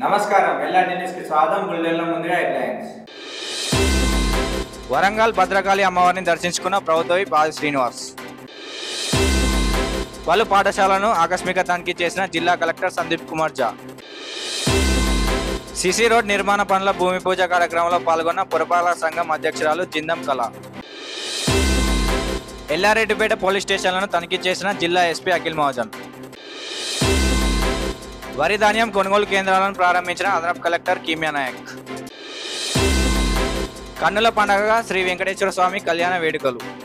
నమస్కారం LRT news కి స్వాగతం బుల్లెల్లో ముందుగా హెడ్లైన్స్ వరంగల్ భద్రకాళి అమ్మవారిని దర్శించుకున్న ప్రభుత్వవి పాది శ్రీనివాస్ పలు పాఠశాలను ఆకస్మిక తనిఖీ చేసిన జిల్లా కలెక్టర్ సందీప్ కుమార్ జా సిసి రోడ్ నిర్మాణ పనుల భూమి పూజ కార్యక్రమంలో పాల్గొన్న పురపాలక సంఘం అధ్యక్షురాలు జిందం కళ ఎల్లారెడ్డిపేట పోలీస్ స్టేషన్లను తనిఖీ చేసిన జిల్లా ఎస్పీ అఖిల్ మహాజన్ వరి ధాన్యం కొనుగోలు కేంద్రాలను ప్రారంభించిన అదనపు కలెక్టర్ కీమియా నాయక్ కన్నుల పండగగా శ్రీ వెంకటేశ్వర స్వామి కళ్యాణ వేడుకలు